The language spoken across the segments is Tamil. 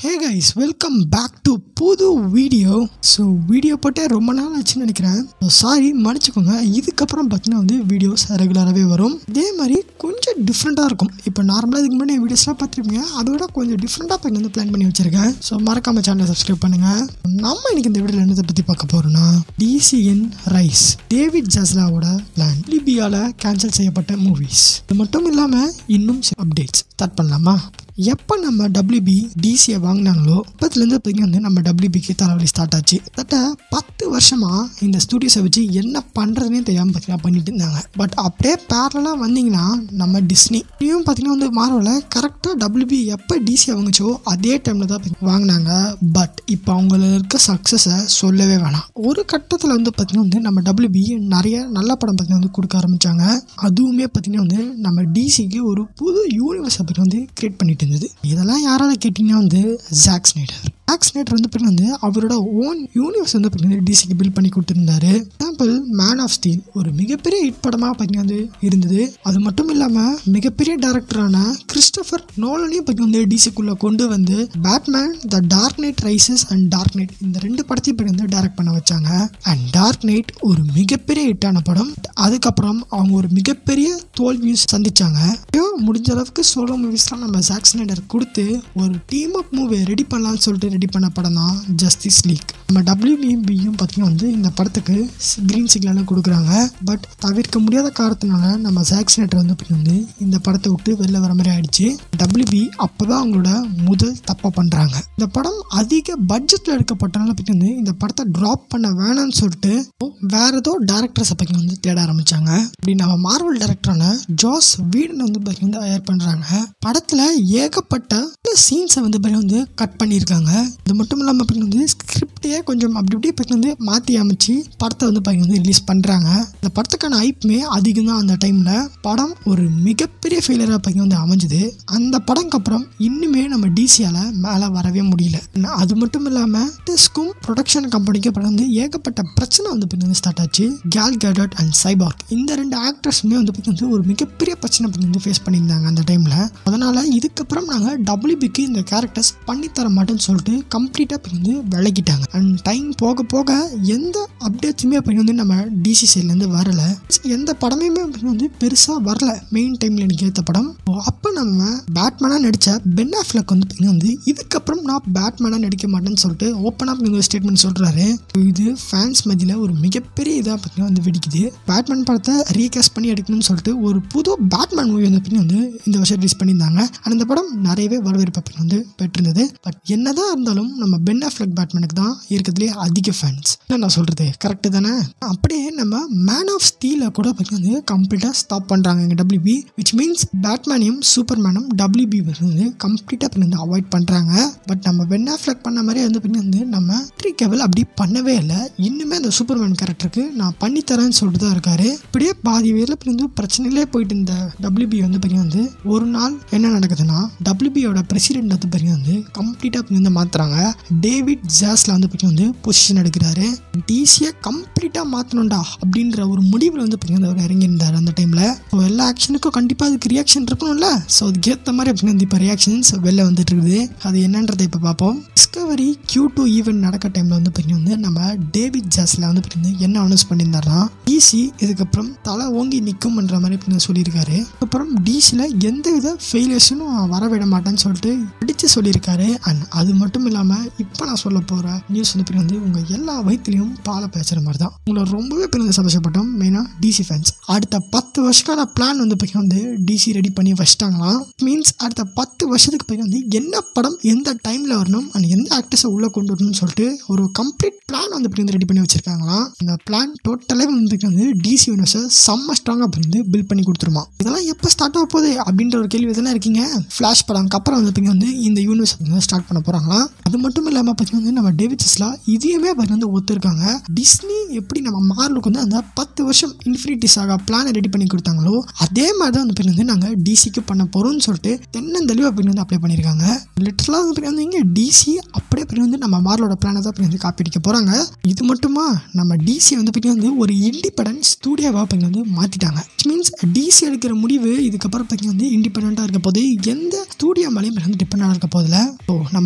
Hey guys welcome back to புது வீடியோ ஸோ வீடியோ போட்டே ரொம்ப நாள் ஆச்சுன்னு நினைக்கிறேன் சாரி மன்னிச்சுக்கோங்க இதுக்கப்புறம் பார்த்தீங்கன்னா வந்து வீடியோஸ் ரெகுலராகவே வரும் இதே மாதிரி கொஞ்சம் டிஃப்ரெண்ட்டாக இருக்கும் இப்போ நார்மலாக இதுக்கு முன்னாடி வீடியோஸ்லாம் பார்த்துருப்பீங்க அதோட கொஞ்சம் டிஃப்ரெண்ட்டாக இப்போ வந்து பிளான் பண்ணி வச்சிருக்கேன் ஸோ மறக்காம சேனலை சப்ஸ்கிரைப் பண்ணுங்கள் நம்ம இன்னைக்கு இந்த வீடியோவில் என்னத்தை பற்றி பார்க்க போகிறோம்னா டிசிஎன் ரைஸ் டேவிட் ஜஸ்லாவோட பிளான் லிபியாவில் கேன்சல் செய்யப்பட்ட மூவிஸ் இது மட்டும் இல்லாமல் இன்னும் அப்டேட்ஸ் ஸ்டார்ட் பண்ணலாமா எப்போ நம்ம டபிள்யூபி டிசியை வாங்கினாங்களோ அப்பத்துலேருந்து பார்த்தீங்கன்னா வந்து நம்ம டபிள்யூபிக்கு தலைவலி ஸ்டார்ட் ஆச்சு கிட்டத்தட்ட பத்து வருஷமாக இந்த ஸ்டூடியோஸை வச்சு என்ன பண்ணுறதுனே தெரியாமல் பார்த்தீங்கன்னா பண்ணிட்டு இருந்தாங்க பட் அப்படியே பேரலாக வந்தீங்கன்னா நம்ம டிஸ்னி இதையும் பார்த்தீங்கன்னா வந்து மார்வலில் கரெக்டாக டபிள்யூபி எப்போ டிசியை வாங்குச்சோ அதே டைமில் தான் பாத்தீங்கன்னா வாங்கினாங்க பட் இப்போ அவங்கள இருக்க சக்ஸஸை சொல்லவே வேணாம் ஒரு கட்டத்தில் வந்து பார்த்தீங்கன்னா வந்து நம்ம டபிள்யூபி நிறைய நல்ல படம் பார்த்தீங்கன்னா வந்து கொடுக்க ஆரம்பித்தாங்க அதுவுமே பார்த்தீங்கன்னா வந்து நம்ம டிசிக்கு ஒரு புது யூனிவர்ஸை பற்றி வந்து கிரியேட் பண்ணிட்டு இருந்தது இதெல்லாம் யாரால கேட்டிங்கன்னா வந்து ஜாக் ஸ்னைடர் ஜாக் ஸ்னைடர் வந்து பார்த்தீங்கன்னா வந்து அவரோட ஓன் யூனிவர்ஸ் வந்து பார்த்தீங்கன்னா டிசிக்கு பில்ட் பண்ணி கொடுத்துருந்தாரு எக்ஸாம்பிள் மேன் ஆஃப் ஸ்டீல் ஒரு மிகப்பெரிய ஹிட் படமாக பார்த்தீங்கன்னா வந்து இருந்தது அது மட்டும் இல்லாமல் மிகப்பெரிய டேரக்டரான கிறிஸ்டபர் நோலனையும் பார்த்தீங்கன்னா வந்து டிசிக்குள்ளே கொண்டு வந்து Batman the Dark Knight Rises and Dark Knight இந்த ரெண்டு படத்தையும் இப்போ வந்து டைரக்ட் பண்ண வச்சாங்க அண்ட் டார்க் நைட் ஒரு மிகப்பெரிய ஹிட்டான படம் அதுக்கப்புறம் அவங்க ஒரு மிகப்பெரிய தோல்வியும் சந்திச்சாங்க ஐயோ, முடிஞ்ச அளவுக்கு சோலோ மூவிஸ்லாம் நம்ம ஜாக் ஸ்னைடர் கொடுத்து ஒரு டீம் அப் மூவி ரெடி பண்ணலாம்னு சொல்லிட்டு ரெடி பண்ண படம் தான் ஜஸ்டிஸ் லீக் நம்ம டபிள்யூபியும் பார்த்தீங்கன்னா வந்து இந்த படத்துக்கு கிரீன் சிக்னலும் கொடுக்குறாங்க பட் தவிர்க்க முடியாத காரணத்தினால நம்ம ஜாக் ஸ்னைடர் வந்து பார்த்தீங்கன்னா வந்து இந்த படத்தை விட்டு வெளில வர மாதிரி ஆயிடுச்சு டபிள்யூபி அப்போ தான் அவங்களோட முதல் தப்பை பண்ணுறாங்க இந்த படம் அதிக பட்ஜெட்டில் எடுக்கப்பட்டனால பார்த்தீங்கன்னா வந்து இந்த படத்தை ட்ராப் பண்ண வேணாம்னு சொல்லிட்டு வேற ஏதோ டேரக்டர்ஸை பற்றி வந்து தேட ஆரம்பிச்சாங்க இப்படி நம்ம மார்வல் டேரக்டரான ஜாஸ் வீடன் வந்து பார்த்தீங்கன்னா வந்து ஹயர் பண்ணுறாங்க படத்தில் ஏகப்பட்ட சீன்ஸை வந்து பார்த்தீங்கன்னா வந்து கட் பண்ணியிருக்காங்க இது மட்டும் இல்லாமல் பார்த்தீங்கன்னா வந்து ஸ்கிரிப்டையே கொஞ்சம் அப்படி இப்படி பார்த்தீங்கன்னா வந்து மாற்றி அமைச்சு படத்தை வந்து பார்த்தீங்கன்னா வந்து ரிலீஸ் பண்ணுறாங்க இந்த படத்துக்கான ஐப்புமே அதிகம் தான் அந்த டைமில் படம் ஒரு மிகப்பெரிய ஃபெயிலியராக பார்த்தீங்கன்னா வந்து அமைஞ்சுது அந்த படம்க்கு அப்புறம் இன்னுமே நம்ம டிசியால் மேலே வரவே முடியல அது மட்டும் இல்லாமல் டெஸ்க்கும் ப்ரொடக்ஷன் கம்பெனிக்கு அப்புறம் வந்து ஏகப்பட்ட பிரச்சனை வந்து பார்த்தீங்கன்னா ஸ்டார்ட் ஆச்சு கேல் கேடட் அண்ட் சைபார்க் இந்த ரெண்டு ஆக்டர்ஸுமே வந்து பார்த்தீங்கன்னா ஒரு மிகப்பெரிய பிரச்சனை பண்ணி வந்து ஃபேஸ் பண்ணியிருந்தாங்க அந்த டைமில் அதனால் இதுக்கப்புறம் நாங்கள் டபிள்யூபிக்கு இந்த கேரக்டர்ஸ் பண்ணித்தர மாட்டேன்னு சொல்லிட்டு கம்ப்ளீட்டாக வந்து விலகிட்டாங்க அண்ட் டைம் போக போக எந்த அப்டேட்ஸுமே அப்படி வந்து நம்ம டிசி சைட்லேருந்து வரல எந்த படமுமே அப்படி வந்து பெருசாக வரல மெயின் டைமில் எனக்கு ஏற்ற படம் அப்போ நம்ம பேட்மேனாக நடித்த பென் ஆஃப்லக் வந்து பார்த்தீங்கன்னா வந்து இதுக்கப்புறம் நான் பேட்மேனாக நடிக்க மாட்டேன்னு சொல்லிட்டு ஓப்பனாக ஒரு ஸ்டேட்மெண்ட் சொல்கிறாரு இது ஃபேன்ஸ் மத்தியில் ஒரு மிகப்பெரிய இதாக பார்த்தீங்கன்னா வந்து வெடிக்குது பேட்மேன் படத்தை ரீகாஸ்ட் பண்ணி எடுக்கணும்னு சொல்லிட்டு ஒரு புது பேட்மேன் மூவி வந்து பார்த்தீங்கன்னா வந்து இந்த வருஷம் ரிலீஸ் பண்ணியிருந்தாங்க அண்ட் இந்த படம் நிறையவே வரவேற்பு பார்த்தீங்கன்னா வந்து பெற்றிருந்தது பட் என்னதான் இருந்தாலும் நம்ம பென் ஆஃப்லக் பேட்மேனுக்கு தான் இருக்கிறதுலே அதிக ஃபேன்ஸ் என்ன நான் சொல்கிறது கரெக்டு தானே அப்படியே நம்ம மேன் ஆஃப் ஸ்டீலை கூட பார்த்தீங்கன்னா வந்து கம்ப்ளீட்டாக ஸ்டாப் பண்ணுறாங்க எங்கள் டபிள்யூபி விச் மீன்ஸ் பேட்மேனையும் சூப்பர்மேனும் டபிள்யூபி வந்து கம்ப்ளீட்டாக வந்து அவாய்ட் பண்ணுறாங்க பட் நம்ம பென் ஆஃப்லக் பண்ண மாதிரி வந்து பார்த்தீங்கன்னா வந்து நம்ம த்ரீ கேவல் அப்படி பண்ணவே இல்லை இன்னுமே அந்த சூப்பர்மேன் கேரக்டருக்கு நான் பண்ணித்தரேன்னு சொல்லிட்டு தான் இருக்காரு இப்படியே பாதி பேரில் வந்து பிரச்சனையிலே போயிட்டு இந்த டபிள்யூபி வந்து பார்த்தீங்கன்னா வந்து ஒரு நாள் என்ன நடக்குதுன்னா டபிள்யூபியோட பிரசிடென்ட் வந்து பார்த்தீங்கன்னா வந்து கம்ப்ளீட்டாக வந்து மாற்றுறாங்க டேவிட் ஜாஸ்ல வந்து பார்த்தீங்கன்னா வந்து பொசிஷன் எடுக்கிறாரு டிசியை கம்ப்ளீட்டாக மாற்றணும்டா அப்படின்ற ஒரு முடிவில் வந்து பார்த்தீங்கன்னா அவர் இறங்கியிருந்தார் அந்த டைமில் ஸோ எல்லா ஆக்ஷனுக்கும் கண்டிப்பாக அதுக்கு ரியாக்ஷன் இருக்கணும்ல ஸோ அதுக்கேற்ற மாதிரி அப்படின்னு வந்து இப்போ ரியாக்ஷன்ஸ் வெளில வந்துட்டு இருக்குது அது என்னன்றதை இப்போ பார்ப்போம் டிஸ்கவரி கியூ டூ ஈவெண்ட் நடக்க டைமில் வந்து பார்த்தீங்கன்னா வந்து நம்ம டேவிட் ஜாஸ்ல வந்து பார்த்தீங்கன்னா என்ன அனௌன்ஸ் பண்ணியிருந்தாருன்னா டிசி இதுக்கப்புறம் தலை ஓங்கி நிற்கும்ன்ற மாதிரி அப்படின்னு சொல்லியிருக்காரு அப்புறம் டிசியில் எந்த வித ஃபெயிலியர்ஸும் வர விட மாட்டேன்னு சொல்லிட்டு அடித்து சொல்லியிருக்காரு அண்ட் அது மட்டும் இல்லாமல் இப்போ நான் சொல்ல போகிற நியூஸ் வந்து பிறகு வந்து உங்கள் எல்லா வயிற்றுலையும் பாலை பேசுகிற மாதிரி தான் உங்களை ரொம்பவே பிறந்து சந்தோஷப்பட்டோம் மெயினாக டிசி ஃபேன்ஸ் அடுத்த பத்து வருஷக்கான பிளான் வந்து பிறகு வந்து டிசி ரெடி பண்ணி வச்சிட்டாங்களாம் மீன்ஸ் அடுத்த பத்து வருஷத்துக்கு பிறகு வந்து என்ன படம் எந்த டைமில் வரணும் அண்ட் எந்த ஆக்டர்ஸை உள்ளே கொண்டு வரணும்னு சொல்லிட்டு ஒரு கம்ப்ளீட் பிளான் வந்து பிறகு ரெடி பண்ணி வச்சிருக்காங்களாம் இந்த பிளான் டோட்டலாக வந்து வந்து டிசி யூனிவர்ஸை செம்ம ஸ்ட்ராங்காக வந்து பில்ட் பண்ணி கொடுத்துருமா இதெல்லாம் எப்போ ஸ்டார்ட் ஆக போகுது அப்படின்ற ஒரு கேள்வி தானே இருக்கீங்க ஃப்ளாஷ் படம்க்கு அப்புறம் வந்து பார்த்தீங்கன்னா வந்து இந்த யூனிவர்ஸ் வந்து ஸ்டார்ட் பண்ண போகிறாங்களா அது மட்டும் இல்லாமல் பார்த்தீங்கன்னா வந்து நம்ம டேவிட்ஸ்லாம் இதையுமே பார்த்தீங்கன்னா வந்து ஒத்துருக்காங்க டிஸ்னி எப்படி நம்ம மார்லுக்கு வந்து அந்த பத்து வருஷம் இன்ஃபினிட்டி சாகா பிளானை ரெடி பண்ணி கொடுத்தாங்களோ அதே மாதிரி தான் வந்து பார்த்தீங்கன்னா வந்து நாங்கள் டிசிக்கு பண்ண போகிறோம்னு சொல்லிட்டு தென்னந்தெளிவாக அப்படி வந்து அப்ளை பண்ணியிருக்காங்க லிட்டரலாக வந்து பார்த்தீங்கன்னா வந்து இங்கே டிசி அப்படியே அப்படி வந்து நம்ம மார்லோட பிளானை தான் அப்படி வந்து காப்பி அடிக்க போகிறாங்க இது மட்டுமா நம்ம டிசி வந்து பார்த்தீங்கன்னா வந்து ஒரு இண்டிபெண்டன்ட் ஸ்டூடியோவாக அப்படி வந்து மாற்றிட்டாங்க மீன்ஸ் டிசி எடுக்கிற முடிவு இதுக்கப்புறம் பார்த்தீங்கன்னா வந்து இண்டிபெண்ட்டாக இருக்க போது எந்த ஸ்டூடியோ மேலேயும் வந்து டிபெண்டாக இருக்க போதில் ஸோ நம்ம வார்னர்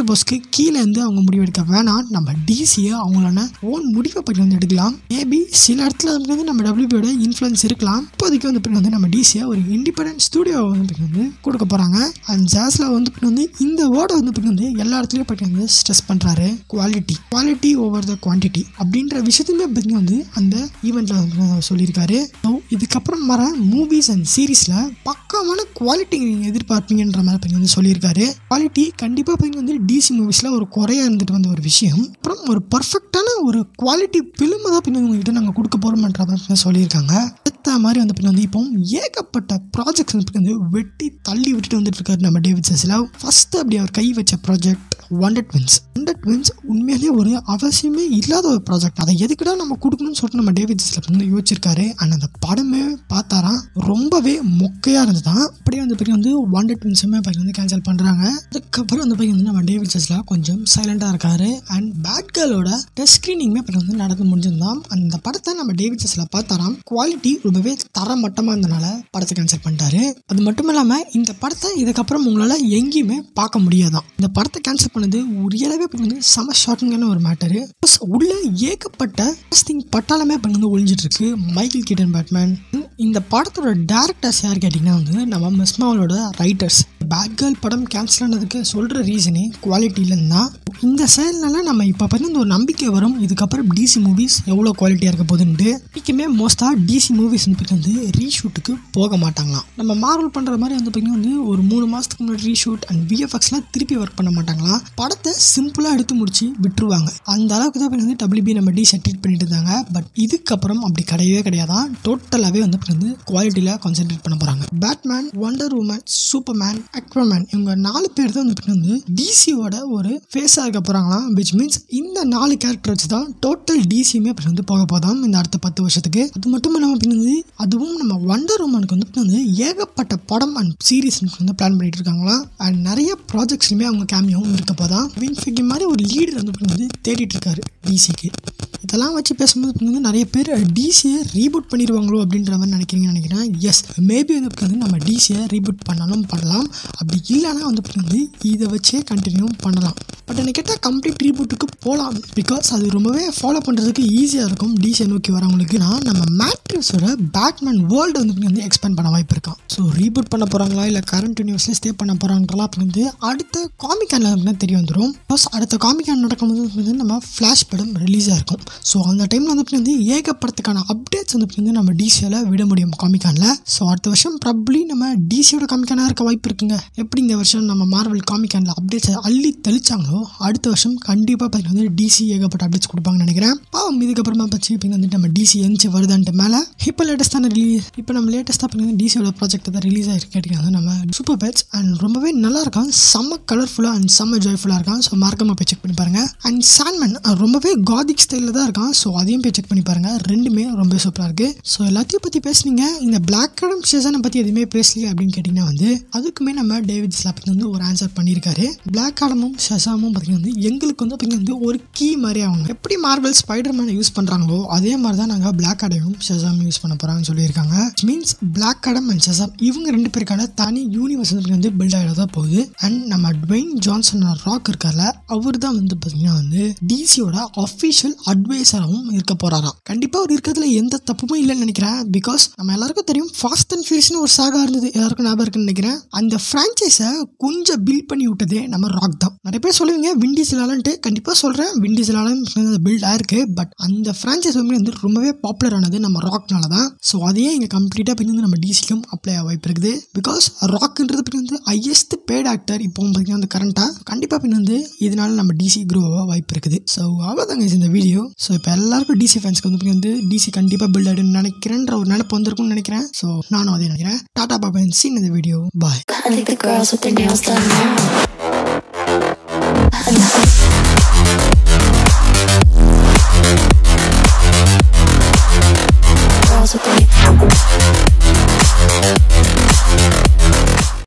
பாஸ்க்கு கீழே இருந்து அவங்க முடிவு எடுக்க வேணாம் நம்ம டிசியை அவங்களான ஓன் முடிவை பற்றி வந்து எடுக்கலாம் மேபி சில இடத்துல வந்து நம்ம டபிள்யூபியோட இன்ஃப்ளூயன்ஸ் இருக்கலாம் இப்போதைக்கு வந்து பிறகு வந்து நம்ம டிசியை ஒரு இண்டிபெண்டன்ட் ஸ்டூடியோ வந்து பிறகு வந்து கொடுக்க போகிறாங்க அண்ட் ஜாஸில் வந்து பிறகு வந்து இந்த வேர்டை வந்து பிறகு வந்து எல்லா இடத்துலையும் பற்றி வந்து ஸ்ட்ரெஸ் பண்ணுறாரு quality quality over the quantity அப்படின்ற விஷயத்தையுமே பற்றி வந்து அந்த ஈவெண்ட்டில் வந்து சொல்லியிருக்காரு ஸோ இதுக்கப்புறம் வர மூவிஸ் அண்ட் சீரீஸில் பக்காவான குவாலிட்டி நீங்கள் எதிர்பார்ப்பீங்கன்ற மாதிரி பற்றி வந்து சொல்லியிருக்காரு குவாலிட்டி கண்டிப்பாக பற்றி வந்து டிசி மூவிஸில் ஒரு குறையாக இருந்துட்டு வந்த ஒரு விஷயம் அப்புறம் ஒரு பர்ஃபெக்டான ஒரு குவாலிட்டி ஃபிலிமை தான் பின்னாடி உங்ககிட்ட நாங்கள் கொடுக்க போகிறோம்ன்ற மாதிரி சொல்லியிருக்காங்க அடுத்த மாதிரி வந்து பின்னாடி வந்து இப்போ ஏகப்பட்ட ப்ராஜெக்ட்ஸ் வந்து பின்னாடி வந்து வெட்டி தள்ளி விட்டுட்டு வந்துட்டு இருக்காரு நம்ம டேவிட் செஸ்ல ஃபர்ஸ்ட் அப்படி அவர் கை வச்ச project Wonder Twins Wonder Twins உண்மையிலேயே ஒரு அவசியமே இல்லாத ஒரு ப்ராஜெக்ட் அதை எதுக்குடா நம்ம கொடுக்கணும்னு சொல்லிட்டு நம்ம டேவிட் செஸ்ல வந்து யோசிச்சிருக்காரு அண்ட் அந்த படமே பார்த்தாராம் ரொம்பவே மொக்கையாக இருந்ததுதான் அப்படியே வந்து பையன் வந்து ஒண்டர் ட்வின்ஸுமே பையன் வந்து கேன்சல் பண்ணுறாங்க அதுக்கப்புறம் அந்த பையன் வந்து நம்ம டேவிட் செஸ்ல கொஞ்சம் சைலண்டாக இருக்காரு அண்ட் பேட் கேர்ளோட டெஸ்ட் ஸ்க்ரீனிங்குமே பையன் வந்து நடந்து முடிஞ்சிருந்தான் அந்த படத்தை நம்ம டேவிட் செஸ்ல பார்த்தாராம் குவாலிட்டி ரொம்பவே தரமட்டமாக இருந்தனால படத்தை கேன்சல் பண்ணிட்டாரு அது மட்டும் இல்லாமல் இந்த படத்தை இதுக்கப்புறம் உங்களால் எங்கேயுமே பார்க்க முடியாதான் இந்த படத்தை கேன்சல் பண்ணது ரியலாகவே வந்து செம ஷாக்கிங்கான ஒரு மேட்டரு உள்ள ஏகப்பட்ட casting பட்டாளமே பண்ணி வந்து ஒழிஞ்சிட்டு இருக்கு மைக்கேல் கீட்டன் பேட்மேன் இந்த படத்தோட டேரக்டர்ஸ் யார் கேட்டிங்கன்னா வந்து நம்ம மிஸ்மாவலோட ரைட்டர்ஸ் பேட் கேர்ள் படம் கேன்சல் ஆனதுக்கு சொல்கிற ரீசனே குவாலிட்டி இல்லைன்னு தான் இந்த செயல்னால நம்ம இப்போ பார்த்து ஒரு நம்பிக்கை வரும் இதுக்கப்புறம் டிசி மூவிஸ் எவ்வளோ குவாலிட்டியாக இருக்க போகுதுன்ட்டு இன்றைக்குமே மோஸ்ட்டாக டிசி மூவிஸ் வந்து வந்து ரீஷூட்டுக்கு போக மாட்டாங்களாம் நம்ம மார்வல் பண்ணுற மாதிரி வந்து பார்த்தீங்கன்னா வந்து ஒரு மூணு மாதத்துக்கு முன்னாடி ரீஷூட் அண்ட் விஎஃப்எக்ஸ்லாம் திருப்பி ஒர்க் பண்ண மாட்டாங்களாம் படத்தை சிம்பிளாக எடுத்து முடிச்சு விட்டுருவாங்க அந்த அளவுக்கு தான் வந்து டபிள்யூபி நம்ம டிஷை ட்ரீட் பண்ணிட்டு இருந்தாங்க பட் இதுக்கப்புறம் அப்படி கிடையவே கிடையாதான் டோட்டலாகவே வந்து வந்து குவாலிட்டியில் கான்சென்ட்ரேட் பண்ண போகிறாங்க Batman Wonder Woman Superman Aquaman இவங்க நாலு பேர் தான் வந்து வந்து டிசியோட ஒரு ஃபேஸாக இருக்க போகிறாங்களாம் விச் மீன்ஸ் இந்த நாலு கேரக்டர் வச்சு தான் டோட்டல் டிசியுமே அப்படி வந்து போக போதாம் இந்த அடுத்த பத்து வருஷத்துக்கு அது மட்டும் இல்லாமல் பின்னது அதுவும் நம்ம வண்டர் உமனுக்கு வந்து பின்ன வந்து ஏகப்பட்ட படம் அண்ட் சீரீஸ் வந்து பிளான் பண்ணிட்டு இருக்காங்களாம் அண்ட் நிறைய ப்ராஜெக்ட்ஸ்லையுமே அவங்க கேமியாவும் இருக்க போதான் வின் ஃபிகி மாதிரி ஒரு லீடர் வந்து பின்ன வந்து தேடிட்டு இருக்காரு டிசிக்கு இதெல்லாம் வச்சு பேசும்போது பின்ன வந்து நிறைய பேர் டிசியை ரீபூட் பண்ணிடுவாங்களோ அப்படின்ற மாதிரி நினைக்கிறீங்கன்னு நினைக்கிறேன் எஸ் மேபி வந்து பின்ன வந்து நம்ம டிசியை ரீபூட் பண்ணாலும் பண்ணலாம் அப்படி இல்லைன்னா வந்து பின்ன வந்து இதை வச்சே கண்டினியூ பண்ணலாம் பட் எனக்கு கேட்டால் கம்ப்ளீட் ரீபூட்டுக்கு போகலாம் பிகாஸ் அது ரொம்பவே ஃபாலோ பண்ணுறதுக்கு ஈஸியாக இருக்கும் டிசியை நோக்கி வரவங்களுக்கு நான் நம்ம மேட்ரிஸோட பேட்மேன் வேர்ல்டு வந்து பின்ன வந்து எக்ஸ்பேண்ட் பண்ண வாய்ப்பு இருக்கான் ஸோ ரீபூட் பண்ண போகிறாங்களா இல்லை கரண்ட் யூனிவர்ஸில் ஸ்டே பண்ண போகிறாங்களா அப்படின்னு வந்து அடுத்த காமிக்கானில் வந்து தெரிய வந்துடும் ப்ளஸ் அடுத்த காமிக்கான் நடக்கும்போது வந்து நம்ம ஃப்ளாஷ் படம் ரிலீஸாக இருக்கும் ஸோ அந்த டைமில் வந்து வந்து ஏகப்படத்துக்கான அப்டேட்ஸ் வந்து வந்து நம்ம டிசியில் விட முடியும் காமிக்கானில் ஸோ அடுத்த வருஷம் ப்ராப்ளி நம்ம டிசியோட காமிக்கானாக இருக்க வாய்ப்பு இருக்குங்க எப்படி இந்த வருஷம் நம்ம மார்வல் காமிக்கானில் அப்டேட்ஸ் அள்ளி தெளிச்சாங்களோ அடுத்த வருஷம் கண்டிப்பாக பார்த்தீங்கன்னா வந்து டிசி ஏகப்பட்ட அப்டேட்ஸ் கொடுப்பாங்கன்னு நினைக்கிறேன் பாவம் இதுக்கப்புறமா பச்சு இப்போ வந்து நம்ம டிசி எந்திச்சு வருதான்ட்டு மேலே இப்போ லேட்டஸ்ட்டான ரிலீஸ் இப்போ நம்ம லேட்டஸ்ட்டாக பார்த்தீங்கன்னா டிசியோட ப்ராஜெக்ட் தான் ரிலீஸ் ஆகிருக்கு கேட்டிங்கன்னா நம்ம சூப்பர் பேட்ச் அண்ட் ரொம்பவே நல்லா இருக்கான் செம்ம கலர்ஃபுல்லாக அண்ட் செம்ம ஜாய்ஃபுல்லாக இருக்கான் ஸோ மறக்காம போய் செக் பண்ணி பாருங்க அண்ட் சாண்ட்மேன் ரொம்பவே காதிக் ஸ்டைலில் தான் இருக்கான் ஸோ அதையும் போய் செக் பண்ணி பாருங்க ரெண்டுமே ரொம்ப சூப்பராக இருக்கு ஸோ எல்லாத்தையும் பற்றி பேசுனீங்க இந்த பிளாக் அடம் ஷெசனை பற்றி எதுவுமே பேசலையே அப்படின்னு கேட்டிங்கன்னா வந்து அதுக்குமே நம்ம டேவிட் ஸ்லாப்பிங் வந்து ஒரு ஆன்சர் பண்ணியிருக்காரு பிளாக் ஆடமும் ஷெசாமும் பார்த்தீங்கன்னா வந்து எங்களுக்கு வந்து பார்த்தீங்கன்னா வந்து ஒரு கீ மாதிரி அவங்க எப்படி மார்வல் ஸ்பைடர் மேனை யூஸ் பண்ணுறாங்களோ அதே மாதிரி தான் நாங்கள் பிளாக் ஆடையும் ஷெசாமும் யூஸ் பண்ண போகிறாங்கன்னு சொல்லியிருக்காங்க means Black Adam and Shazam இவங்க ரெண்டு பேருக்கான தனி யூனிவர்ஸ் வந்து பில்ட் ஆகிட தான் போகுது அண்ட் நம்ம ட்வைன் ஜான்சன் ராக் இருக்கார்ல அவர் தான் வந்து பார்த்தீங்கன்னா வந்து டிசியோட அஃபிஷியல் அட்வைசராகவும் இருக்க போறாராம் கண்டிப்பாக அவர் இருக்கிறதுல எந்த தப்புமே இல்லைன்னு நினைக்கிறேன் பிகாஸ் நம்ம எல்லாருக்கும் தெரியும் ஃபாஸ்ட் அண்ட் ஃபியூரியஸ்னு ஒரு சாகா இருந்தது எல்லாருக்கும் ஞாபகம் இருக்குன்னு நினைக்கிறேன் அந்த ஃப்ரான்ச்சைஸை கொஞ்சம் பில்ட் பண்ணி விட்டதே நம்ம ராக் தான் நிறைய பேர் சொல்லுவீங்க விண்டிஸ்லாலன்ட்டு கண்டிப்பாக சொல்கிறேன் விண்டிஸ்லாலன் பில்ட் ஆயிருக்கு பட் அந்த ஃப்ரான்ச்சைஸ் வந்து ரொம்பவே பாப்புலர் ஆனது நம்ம ராக்னால தான் ஸோ அதையே இங்கே கம்ப்ளீட்டாக பண்ணி வந்து நம்ம டிசிக்கும் அப்ளை ஆக வாய்ப்பு இருக்குது பிகாஸ் ராக்ன்றது பின் வந்து ஹையஸ்ட் பேட் ஆக்டர் இப்போ பார்த்தீங்கன்னா வந்து கரண்ட்டாக கண்டிப்பாக பின் வந்து இதனால நம்ம டிசி க்ரோ ஆக வாய்ப்பு இருக்குது ஸோ அவ்வளோதாங்க இந்த வீடியோ ஸோ இப்போ எல்லாருக்கும் டிசி ஃபேன்ஸ்க்கு வந்து வந்து டிசி கண்டிப்பாக பில்ட் ஆகிடுன்னு நினைக்கிறேன்ற ஒரு நினைப்பு வந்திருக்கும்னு நினைக்கிறேன் ஸோ நானும் அதே நினைக்கிறேன் டாடா பாபா சீன் இந்த video bye I think the girls with their nails done now.